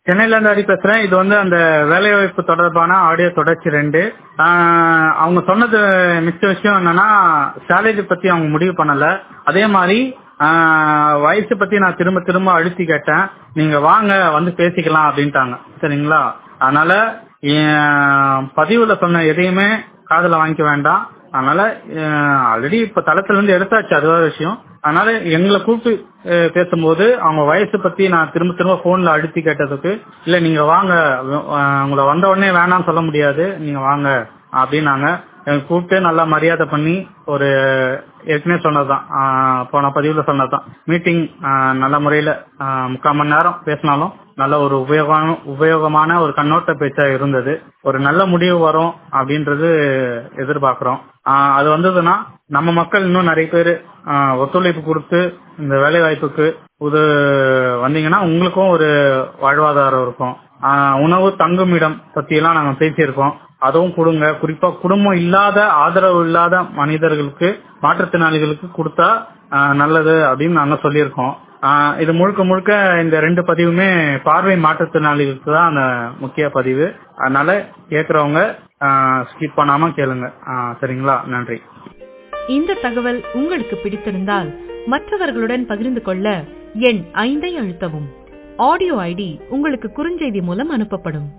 சென்னையில இருந்து ஹரி பேசுறேன் இது வந்து அந்த வேலைவாய்ப்பு தொடர்பான ஆடியோ தொடர்ச்சி ரெண்டு ஆஹ் அவங்க சொன்னது மிச்ச விஷயம் என்னன்னா சேலரி பத்தி அவங்க முடிவு பண்ணல அதே மாதிரி ஆஹ் வயசு பத்தி நான் திரும்ப திரும்ப அழுத்தி கேட்டேன் நீங்க வாங்க வந்து பேசிக்கலாம் அப்படின்ட்டாங்க சரிங்களா அதனால என் பதிவுல சொன்ன எதையுமே காதுல வாங்கிக்க வேண்டாம் அதனால ஆல்ரெடி இப்ப தளத்துல இருந்து எடுத்தாச்சு அது வேற விஷயம் அதனால எங்களை கூப்பிட்டு அஹ், பேசும்போது அவங்க வயசு பத்தி நான் திரும்ப திரும்ப போன்ல அழுத்தி கேட்டதுக்கு இல்ல நீங்க வாங்க அஹ், உங்களை வந்த உடனே வேணாம்னு சொல்ல முடியாது நீங்க வாங்க அப்படின்னாங்க எனக்கு கூப்பிட்டு நல்லா மரியாதை பண்ணி ஒரு ஏற்கனவே சொன்னதுதான் ஆஹ், போன பதிவுல சொன்னதுதான் மீட்டிங் நல்ல முறையில ஆஹ், முக்கால் மணி நேரம் பேசினாலும் நல்ல ஒரு உபயோகமான உபயோகமான ஒரு கண்ணோட்ட பேச்சா இருந்தது ஒரு நல்ல முடிவு வரும் அப்படின்றது எதிர்பார்க்கிறோம் ஆஹ், அது வந்ததுன்னா நம்ம மக்கள் இன்னும் நிறைய பேர் ஒத்துழைப்பு கொடுத்து இந்த வேலை வாய்ப்புக்கு உது வந்தீங்கன்னா உங்களுக்கும் ஒரு வாழ்வாதாரம் இருக்கும் ஆஹ், உணவு தங்குமிடம் பத்தி எல்லாம் நாங்க பேசியிருக்கோம் அதுவும் கொடுங்க குறிப்பா குடும்பம் இல்லாத ஆதரவு இல்லாத மனிதர்களுக்கு மாற்றுத்திறனாளிகளுக்கு கொடுத்தா ஆஹ், நல்லது அப்படின்னு நாங்க சொல்லியிருக்கோம் ஆஹ், இது முழுக்க முழுக்க இந்த ரெண்டு பதிவுமே பார்வை மாற்றுத்திறனாளிகளுக்கு தான் அந்த முக்கிய பதிவு அதனால கேக்குறவங்க ஸ்கிப் பண்ணாம கேளுங்க ஆஹ், சரிங்களா நன்றி இந்த தகவல் உங்களுக்கு பிடித்திருந்தால் மற்றவர்களுடன் பகிர்ந்து கொள்ள எண் ஐந்தை அழுத்தவும் ஆடியோ ஐடி உங்களுக்கு குறுஞ்செய்தி மூலம் அனுப்பப்படும்